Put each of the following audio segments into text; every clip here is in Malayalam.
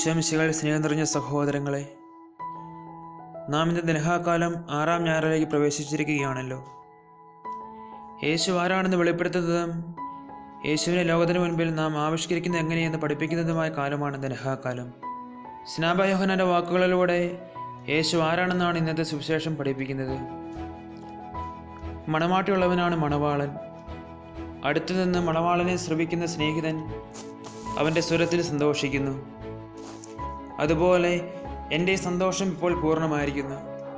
ഈശോമിശികൾ സ്നേഹം നിറഞ്ഞ സഹോദരങ്ങളെ നാം ഇന്ന് ദനഹാകാലം ആറാം ഞായറിലേക്ക് പ്രവേശിച്ചിരിക്കുകയാണല്ലോ യേശു ആരാണെന്ന് വെളിപ്പെടുത്തുന്നതും യേശുവിനെ ലോകത്തിന് മുൻപിൽ നാം ആവിഷ്കരിക്കുന്നത് എങ്ങനെയെന്ന് പഠിപ്പിക്കുന്നതുമായ കാലമാണ് ദനഹാകാലം സ്നാപയോഹനന്റെ വാക്കുകളിലൂടെ യേശു ആരാണെന്നാണ് ഇന്നത്തെ സുവിശേഷം പഠിപ്പിക്കുന്നത് മണമാട്ടിയുള്ളവനാണ് മണവാളൻ അടുത്തു നിന്ന് മണവാളനെ ശ്രവിക്കുന്ന സ്നേഹിതൻ അവൻ്റെ സ്വരത്തിൽ സന്തോഷിക്കുന്നു അതുപോലെ എൻ്റെ ഈ സന്തോഷം ഇപ്പോൾ പൂർണ്ണമായിരിക്കുന്നു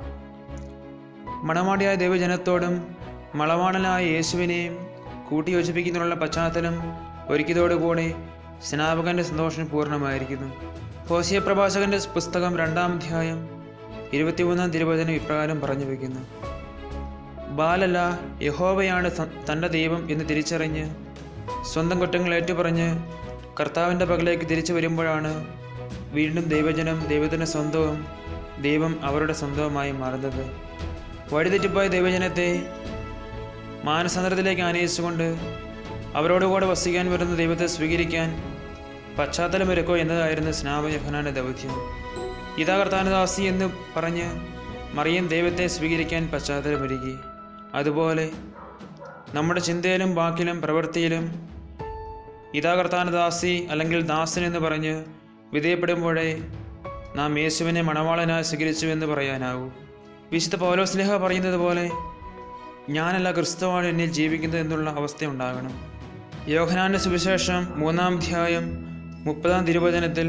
മണവാടിയായ ദൈവജനത്തോടും മണവാളനായ യേശുവിനെയും കൂട്ടിയോജിപ്പിക്കുന്നതിനുള്ള പശ്ചാത്തലം ഒരുക്കിയതോടുകൂടി സ്നാപകന്റെ സന്തോഷം പൂർണ്ണമായിരിക്കുന്നു ഹോസിയ പ്രഭാഷകന്റെ പുസ്തകം രണ്ടാം അധ്യായം ഇരുപത്തിമൂന്നാം തിരുവചനം ഇപ്രകാരം പറഞ്ഞു വയ്ക്കുന്നു ബാലല്ല യഹോവയാണ് ത- തൻ്റെ ദൈവം എന്ന് തിരിച്ചറിഞ്ഞ് സ്വന്തം കുറ്റങ്ങൾ ഏറ്റുപറഞ്ഞ് കർത്താവിൻ്റെ പകലേക്ക് തിരിച്ചു വരുമ്പോഴാണ് വീണ്ടും ദൈവജനം ദൈവത്തിൻ്റെ സ്വന്തവും ദൈവം അവരുടെ സ്വന്തവുമായി മാറുന്നത് വഴിതെറ്റിപ്പോയ ദൈവജനത്തെ മാനസാന്തരത്തിലേക്ക് ആനയിച്ചുകൊണ്ട് അവരോടുകൂടെ വസിക്കാൻ വരുന്ന ദൈവത്തെ സ്വീകരിക്കാൻ പശ്ചാത്തലമൊരുക്കോ എന്നതായിരുന്നു സ്നാപ യഹനാന്റെ ദൗത്യം ഇതാ കർത്താനദാസി എന്ന് പറഞ്ഞ് മറിയം ദൈവത്തെ സ്വീകരിക്കാൻ പശ്ചാത്തലമൊരുക്കി അതുപോലെ നമ്മുടെ ചിന്തയിലും വാക്കിലും പ്രവൃത്തിയിലും ഇതാ കർത്താനദാസി അല്ലെങ്കിൽ ദാസൻ എന്ന് പറഞ്ഞ് വിധേയപ്പെടുമ്പോഴേ നാം യേശുവിനെ മണവാളനായി സ്വീകരിച്ചു എന്ന് പറയാനാവൂ വിശുദ്ധ പൗലോസ്ലിഹ പറയുന്നത് പോലെ ഞാനല്ല ക്രിസ്തുവാണ് എന്നിൽ ജീവിക്കുന്നത് എന്നുള്ള അവസ്ഥ ഉണ്ടാകണം യോഹനാന്റെ സുവിശേഷം മൂന്നാം അധ്യായം മുപ്പതാം തിരുവചനത്തിൽ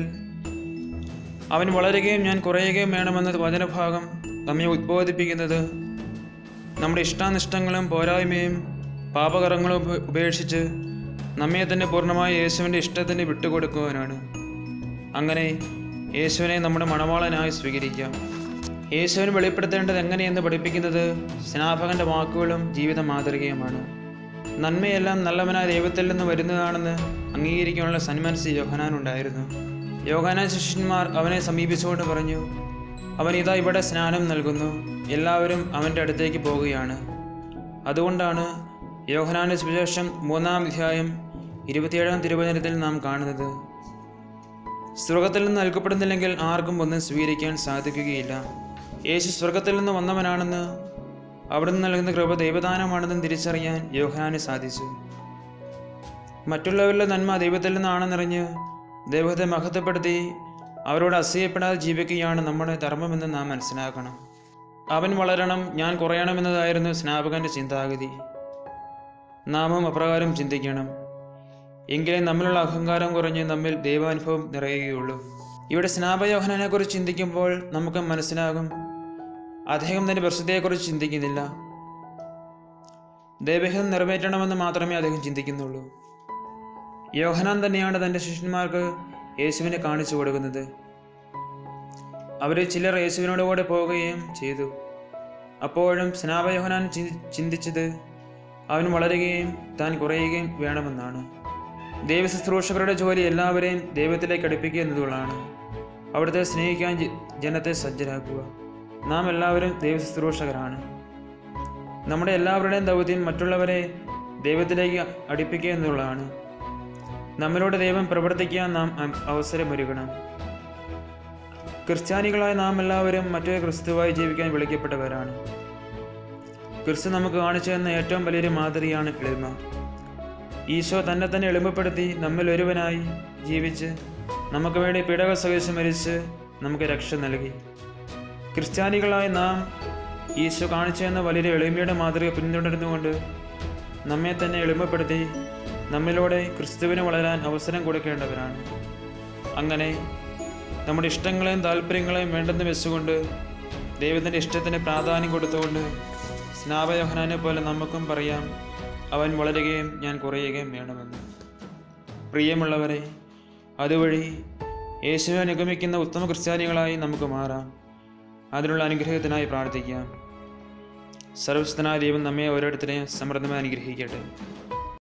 അവൻ വളരുകയും ഞാൻ കുറയുകയും വേണമെന്ന വചനഭാഗം നമ്മെ ഉദ്ബോധിപ്പിക്കുന്നത് നമ്മുടെ ഇഷ്ടാനിഷ്ടങ്ങളും പോരായ്മയും പാപകറങ്ങളും ഉപ- ഉപേക്ഷിച്ച് നമ്മെ തന്നെ പൂർണ്ണമായി യേശുവിൻ്റെ ഇഷ്ടത്തിന് വിട്ടുകൊടുക്കുവാനാണ് അങ്ങനെ യേശുവിനെ നമ്മുടെ മണവാളനായി സ്വീകരിക്കാം യേശുവിന് വെളിപ്പെടുത്തേണ്ടത് എങ്ങനെയെന്ന് പഠിപ്പിക്കുന്നത് സ്നാപകന്റെ വാക്കുകളും ജീവിത മാതൃകയുമാണ് നന്മയെല്ലാം നല്ലവനായ ദൈവത്തിൽ നിന്ന് വരുന്നതാണെന്ന് അംഗീകരിക്കാനുള്ള സന്മനസ് യോഹനാനുണ്ടായിരുന്നു യോഹനാൻ ശിഷ്യന്മാർ അവനെ സമീപിച്ചുകൊണ്ട് പറഞ്ഞു അവൻ ഇതാ ഇവിടെ സ്നാനം നൽകുന്നു എല്ലാവരും അവൻ്റെ അടുത്തേക്ക് പോകുകയാണ് അതുകൊണ്ടാണ് യോഹനാന്റെ സുവിശേഷം മൂന്നാം അധ്യായം ഇരുപത്തിയേഴാം തിരുവചനത്തിൽ നാം കാണുന്നത് സ്വർഗത്തിൽ നിന്ന് നൽകപ്പെടുന്നില്ലെങ്കിൽ ആർക്കും ഒന്നും സ്വീകരിക്കാൻ സാധിക്കുകയില്ല യേശു സ്വർഗത്തിൽ നിന്ന് വന്നവനാണെന്ന് അവിടുന്ന് നൽകുന്ന കൃപ ദൈവദാനമാണെന്നും തിരിച്ചറിയാൻ യോഹനാന് സാധിച്ചു മറ്റുള്ളവരിലെ നന്മ ദൈവത്തിൽ നിന്നാണെന്നറിഞ്ഞ് ദൈവത്തെ മഹത്വപ്പെടുത്തി അവരോട് അസൂയപ്പെടാതെ ജീവിക്കുകയാണ് നമ്മുടെ ധർമ്മമെന്ന് നാം മനസ്സിലാക്കണം അവൻ വളരണം ഞാൻ കുറയണമെന്നതായിരുന്നു സ്നാപകന്റെ ചിന്താഗതി നാമും അപ്രകാരം ചിന്തിക്കണം എങ്കിലേ നമ്മിലുള്ള അഹങ്കാരം കുറഞ്ഞ് നമ്മിൽ ദൈവാനുഭവം നിറയുകയുള്ളൂ ഇവിടെ സ്നാപയോഹനെ കുറിച്ച് ചിന്തിക്കുമ്പോൾ നമുക്ക് മനസ്സിലാകും അദ്ദേഹം തന്റെ പ്രസിദ്ധിയെക്കുറിച്ച് ചിന്തിക്കുന്നില്ല ദൈവഹിതം നിറവേറ്റണമെന്ന് മാത്രമേ അദ്ദേഹം ചിന്തിക്കുന്നുള്ളൂ യോഹനാൻ തന്നെയാണ് തന്റെ ശിഷ്യന്മാർക്ക് യേശുവിനെ കാണിച്ചു കൊടുക്കുന്നത് അവരിൽ ചിലർ യേശുവിനോട് കൂടെ പോവുകയും ചെയ്തു അപ്പോഴും സ്നാപയോഹനാൻ ചി- ചിന്തിച്ചത് അവൻ വളരുകയും താൻ കുറയുകയും വേണമെന്നാണ് ദൈവ ശുശ്രൂഷകരുടെ ജോലി എല്ലാവരെയും ദൈവത്തിലേക്ക് അടുപ്പിക്കുക എന്നതുള്ളതാണ് അവിടുത്തെ സ്നേഹിക്കാൻ ജ- ജനത്തെ സജ്ജരാക്കുക നാം എല്ലാവരും ദൈവ ശുശ്രൂഷകരാണ് നമ്മുടെ എല്ലാവരുടെയും ദൗത്യം മറ്റുള്ളവരെ ദൈവത്തിലേക്ക് അടുപ്പിക്കുക എന്നുള്ളതാണ് നമ്മിലൂടെ ദൈവം പ്രവർത്തിക്കാൻ നാം അ- അവസരമൊരുക്കണം ക്രിസ്ത്യാനികളായ നാം എല്ലാവരും മറ്റൊരു ക്രിസ്തുവായി ജീവിക്കാൻ വിളിക്കപ്പെട്ടവരാണ് ക്രിസ്തു നമുക്ക് കാണിച്ചു തന്ന ഏറ്റവും വലിയൊരു മാതൃകയാണ് എളിമ ഈശോ തന്നെ തന്നെ എളിമപ്പെടുത്തി നമ്മിൽ ഒരുവനായി ജീവിച്ച് നമുക്ക് വേണ്ടി പിടക സഹിച്ച് മരിച്ച് നമുക്ക് രക്ഷ നൽകി ക്രിസ്ത്യാനികളായ നാം ഈശോ കാണിച്ചു തന്ന വലിയൊരു എളിമയുടെ മാതൃക പിന്തുടർന്നുകൊണ്ട് നമ്മെ തന്നെ എളിമപ്പെടുത്തി നമ്മിലൂടെ ക്രിസ്തുവിന് വളരാൻ അവസരം കൊടുക്കേണ്ടവരാണ് അങ്ങനെ നമ്മുടെ ഇഷ്ടങ്ങളെയും താല്പര്യങ്ങളെയും വേണ്ടെന്ന് വെച്ചുകൊണ്ട് ദൈവത്തിൻ്റെ ഇഷ്ടത്തിന് പ്രാധാന്യം കൊടുത്തുകൊണ്ട് സ്നാപയോഹനാനെ പോലെ നമുക്കും പറയാം അവൻ വളരുകയും ഞാൻ കുറയുകയും വേണമെന്ന് പ്രിയമുള്ളവരെ അതുവഴി യേശുവിനെ അനുഗമിക്കുന്ന ഉത്തമ ക്രിസ്ത്യാനികളായി നമുക്ക് മാറാം അതിനുള്ള അനുഗ്രഹത്തിനായി പ്രാർത്ഥിക്കാം സർവസ്വനായ ദൈവം നമ്മെ ഓരോരുത്തരെയും സമൃദ്ധമായി അനുഗ്രഹിക്കട്ടെ